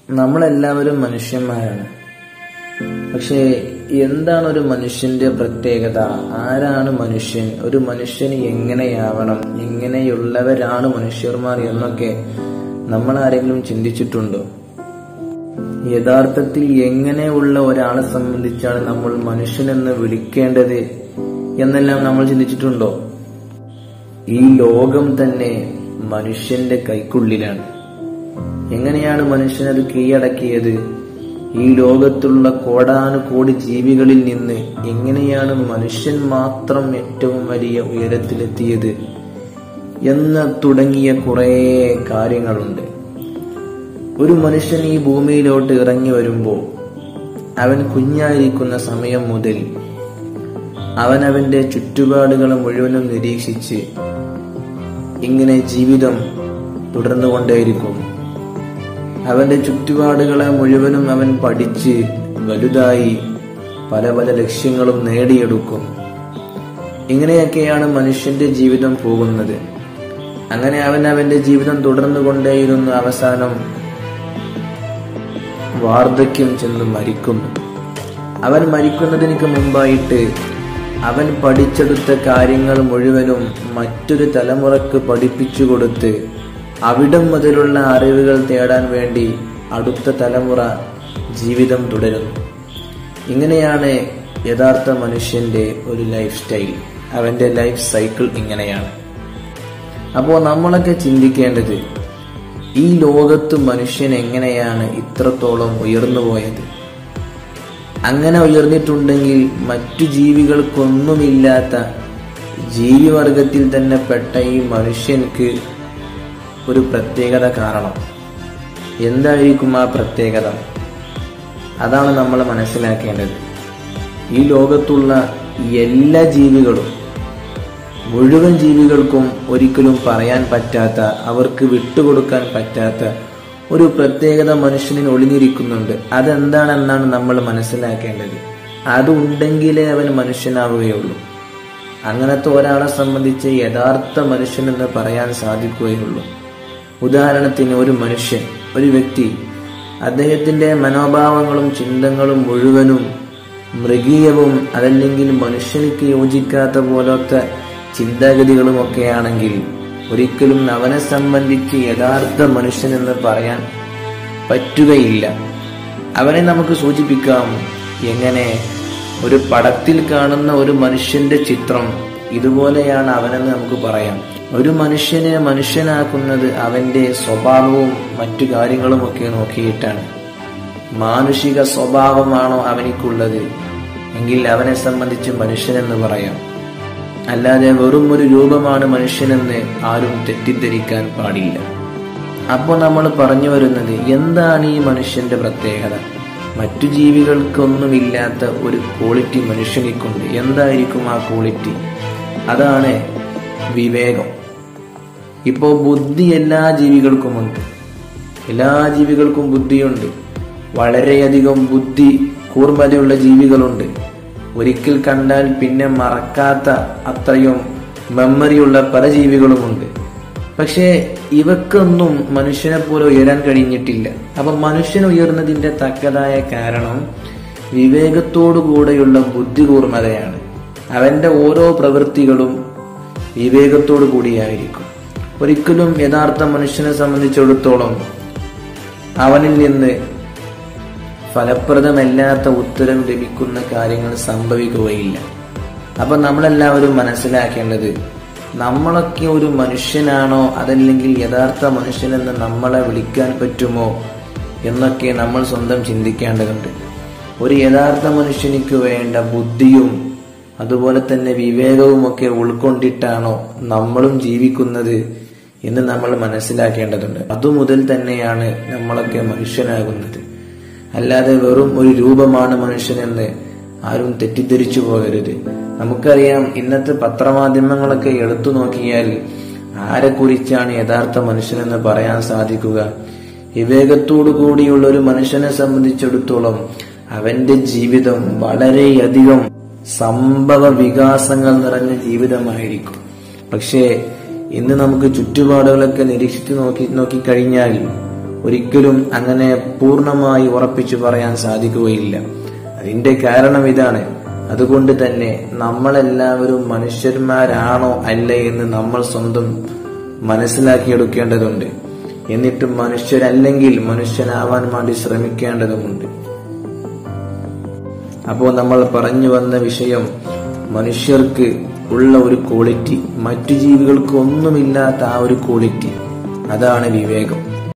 നമ്മളെല്ലാവരും മനുഷ്യന്മാരാണ് പക്ഷേ എന്താണ് ഒരു മനുഷ്യന്റെ പ്രത്യേകത ആരാണ് മനുഷ്യൻ ഒരു മനുഷ്യന് എങ്ങനെയാവണം എങ്ങനെയുള്ളവരാണ് മനുഷ്യന്മാർ എന്നൊക്കെ നമ്മൾ ആരെങ്കിലും ചിന്തിച്ചിട്ടുണ്ടോ യഥാർത്ഥത്തിൽ എങ്ങനെയുള്ള ഒരാളെ സംബന്ധിച്ചാണ് നമ്മൾ മനുഷ്യനെന്ന് വിളിക്കേണ്ടത് എന്നെല്ലാം നമ്മൾ ചിന്തിച്ചിട്ടുണ്ടോ ഈ ലോകം തന്നെ മനുഷ്യന്റെ കൈക്കുള്ളിലാണ് എങ്ങനെയാണ് മനുഷ്യനത് കീഴടക്കിയത് ഈ ലോകത്തുള്ള കോടാനുകോടി ജീവികളിൽ നിന്ന് എങ്ങനെയാണ് മനുഷ്യൻ മാത്രം ഏറ്റവും വലിയ ഉയരത്തിലെത്തിയത് എന്ന് തുടങ്ങിയ കുറേ കാര്യങ്ങളുണ്ട് ഒരു മനുഷ്യൻ ഈ ഭൂമിയിലോട്ട് ഇറങ്ങി വരുമ്പോൾ അവൻ കുഞ്ഞായിരിക്കുന്ന സമയം മുതൽ അവൻ അവന്റെ ചുറ്റുപാടുകൾ മുഴുവനും നിരീക്ഷിച്ച് ഇങ്ങനെ ജീവിതം തുടർന്നുകൊണ്ടേയിരിക്കും അവന്റെ ചുറ്റുപാടുകളെ മുഴുവനും അവൻ പഠിച്ച് വലുതായി പല പല ലക്ഷ്യങ്ങളും നേടിയെടുക്കും ഇങ്ങനെയൊക്കെയാണ് മനുഷ്യന്റെ ജീവിതം പോകുന്നത് അങ്ങനെ അവൻ അവന്റെ ജീവിതം തുടർന്നുകൊണ്ടേയിരുന്നു അവസാനം വാർദ്ധക്യം ചെന്ന് മരിക്കുന്നു അവൻ മരിക്കുന്നതിന് മുമ്പായിട്ട് അവൻ പഠിച്ചെടുത്ത കാര്യങ്ങൾ മുഴുവനും മറ്റൊരു തലമുറക്ക് പഠിപ്പിച്ചു കൊടുത്ത് അവിടം മുതലുള്ള അറിവുകൾ തേടാൻ വേണ്ടി അടുത്ത തലമുറ ജീവിതം തുടരുന്നു ഇങ്ങനെയാണ് യഥാർത്ഥ മനുഷ്യന്റെ ഒരു ലൈഫ് സ്റ്റൈൽ അവന്റെ ലൈഫ് സൈക്കിൾ ഇങ്ങനെയാണ് അപ്പോൾ നമ്മളൊക്കെ ചിന്തിക്കേണ്ടത് ഈ ലോകത്ത് മനുഷ്യൻ എങ്ങനെയാണ് ഇത്രത്തോളം ഉയർന്നു പോയത് അങ്ങനെ ഉയർന്നിട്ടുണ്ടെങ്കിൽ മറ്റു ജീവികൾക്കൊന്നുമില്ലാത്ത ജീവിവർഗത്തിൽ തന്നെ പെട്ട ഈ മനുഷ്യൻക്ക് ഒരു പ്രത്യേകത കാരണം എന്തായിരിക്കും ആ പ്രത്യേകത അതാണ് നമ്മൾ മനസ്സിലാക്കേണ്ടത് ഈ ലോകത്തുള്ള എല്ലാ ജീവികളും മുഴുവൻ ജീവികൾക്കും ഒരിക്കലും പറയാൻ പറ്റാത്ത അവർക്ക് വിട്ടുകൊടുക്കാൻ പറ്റാത്ത ഒരു പ്രത്യേകത മനുഷ്യനിൽ ഒളിഞ്ഞിരിക്കുന്നുണ്ട് അതെന്താണെന്നാണ് നമ്മൾ മനസ്സിലാക്കേണ്ടത് അത് ഉണ്ടെങ്കിലേ അവൻ മനുഷ്യനാവുകയുള്ളൂ അങ്ങനത്തെ ഒരാളെ സംബന്ധിച്ച് യഥാർത്ഥ മനുഷ്യൻ എന്ന് പറയാൻ സാധിക്കുകയുള്ളൂ ഉദാഹരണത്തിന് ഒരു മനുഷ്യൻ ഒരു വ്യക്തി അദ്ദേഹത്തിന്റെ മനോഭാവങ്ങളും ചിന്തകളും മുഴുവനും മൃഗീയവും അതല്ലെങ്കിൽ മനുഷ്യനിക്ക് യോജിക്കാത്ത പോലത്തെ ചിന്താഗതികളും ഒക്കെ ആണെങ്കിൽ ഒരിക്കലും അവനെ സംബന്ധിച്ച് യഥാർത്ഥ മനുഷ്യൻ എന്ന് പറയാൻ പറ്റുകയില്ല അവനെ നമുക്ക് സൂചിപ്പിക്കാം എങ്ങനെ ഒരു പടത്തിൽ കാണുന്ന ഒരു മനുഷ്യന്റെ ചിത്രം ഇതുപോലെയാണ് അവനെന്ന് നമുക്ക് പറയാം ഒരു മനുഷ്യനെ മനുഷ്യനാക്കുന്നത് അവന്റെ സ്വഭാവവും മറ്റു കാര്യങ്ങളുമൊക്കെ നോക്കിയിട്ടാണ് മാനുഷിക സ്വഭാവമാണോ അവനിക്കുള്ളത് എങ്കിൽ അവനെ സംബന്ധിച്ച് മനുഷ്യനെന്ന് പറയാം അല്ലാതെ വെറും ഒരു രൂപമാണ് മനുഷ്യനെന്ന് ആരും തെറ്റിദ്ധരിക്കാൻ പാടില്ല അപ്പോൾ നമ്മൾ പറഞ്ഞു വരുന്നത് എന്താണ് ഈ മനുഷ്യന്റെ പ്രത്യേകത മറ്റു ജീവികൾക്കൊന്നുമില്ലാത്ത ഒരു ക്വാളിറ്റി മനുഷ്യനിക്കുണ്ട് എന്തായിരിക്കും ആ ക്വാളിറ്റി അതാണ് വിവേകം ഇപ്പോ ബുദ്ധി എല്ലാ ജീവികൾക്കുമുണ്ട് എല്ലാ ജീവികൾക്കും ബുദ്ധിയുണ്ട് വളരെയധികം ബുദ്ധി കൂർമ്മതയുള്ള ജീവികളുണ്ട് ഒരിക്കൽ കണ്ടാൽ പിന്നെ മറക്കാത്ത അത്രയും മെമ്മറിയുള്ള പല ജീവികളുമുണ്ട് പക്ഷേ ഇവക്കൊന്നും മനുഷ്യനെ പോലെ ഉയരാൻ കഴിഞ്ഞിട്ടില്ല അപ്പൊ മനുഷ്യൻ ഉയർന്നതിന്റെ തക്കതായ കാരണം വിവേകത്തോടുകൂടെയുള്ള ബുദ്ധി കൂർമ്മതയാണ് അവന്റെ ഓരോ പ്രവൃത്തികളും വിവേകത്തോടു കൂടിയായിരിക്കും ഒരിക്കലും യഥാർത്ഥ മനുഷ്യനെ സംബന്ധിച്ചിടത്തോളം അവനിൽ നിന്ന് ഫലപ്രദമല്ലാത്ത ഉത്തരം ലഭിക്കുന്ന കാര്യങ്ങൾ സംഭവിക്കുകയില്ല അപ്പൊ നമ്മളെല്ലാവരും മനസ്സിലാക്കേണ്ടത് നമ്മളൊക്കെ ഒരു മനുഷ്യനാണോ അതല്ലെങ്കിൽ യഥാർത്ഥ മനുഷ്യനെന്ന് നമ്മളെ വിളിക്കാൻ പറ്റുമോ എന്നൊക്കെ നമ്മൾ സ്വന്തം ചിന്തിക്കേണ്ടതുണ്ട് ഒരു യഥാർത്ഥ മനുഷ്യനിക്ക് വേണ്ട ബുദ്ധിയും അതുപോലെ തന്നെ വിവേകവും ഒക്കെ ഉൾക്കൊണ്ടിട്ടാണോ നമ്മളും ജീവിക്കുന്നത് എന്ന് നമ്മൾ മനസ്സിലാക്കേണ്ടതുണ്ട് അതുമുതൽ തന്നെയാണ് നമ്മളൊക്കെ മനുഷ്യനാകുന്നത് അല്ലാതെ വെറും ഒരു രൂപമാണ് മനുഷ്യനെന്ന് ആരും തെറ്റിദ്ധരിച്ചു പോകരുത് നമുക്കറിയാം ഇന്നത്തെ പത്രമാധ്യമങ്ങളൊക്കെ എടുത്തു നോക്കിയാൽ ആരെക്കുറിച്ചാണ് യഥാർത്ഥ മനുഷ്യനെന്ന് പറയാൻ സാധിക്കുക വിവേകത്തോടു കൂടിയുള്ള ഒരു മനുഷ്യനെ സംബന്ധിച്ചിടത്തോളം അവന്റെ ജീവിതം വളരെയധികം സംഭവ വികാസങ്ങൾ നിറഞ്ഞ ജീവിതമായിരിക്കും പക്ഷേ ഇന്ന് നമുക്ക് ചുറ്റുപാടുകളൊക്കെ നിരീക്ഷിച്ചു നോക്കി നോക്കിക്കഴിഞ്ഞാൽ ഒരിക്കലും അങ്ങനെ പൂർണ്ണമായി ഉറപ്പിച്ചു പറയാൻ സാധിക്കുകയില്ല അതിന്റെ കാരണം ഇതാണ് അതുകൊണ്ട് തന്നെ നമ്മളെല്ലാവരും മനുഷ്യന്മാരാണോ അല്ലേ എന്ന് നമ്മൾ സ്വന്തം മനസ്സിലാക്കിയെടുക്കേണ്ടതുണ്ട് എന്നിട്ട് മനുഷ്യരല്ലെങ്കിൽ മനുഷ്യനാവാൻ വേണ്ടി ശ്രമിക്കേണ്ടതുമുണ്ട് അപ്പോൾ നമ്മൾ പറഞ്ഞു വന്ന വിഷയം മനുഷ്യർക്ക് ഉള്ള ഒരു ക്വാളിറ്റി മറ്റു ജീവികൾക്ക് ഒന്നുമില്ലാത്ത ആ ഒരു ക്വാളിറ്റി അതാണ് വിവേകം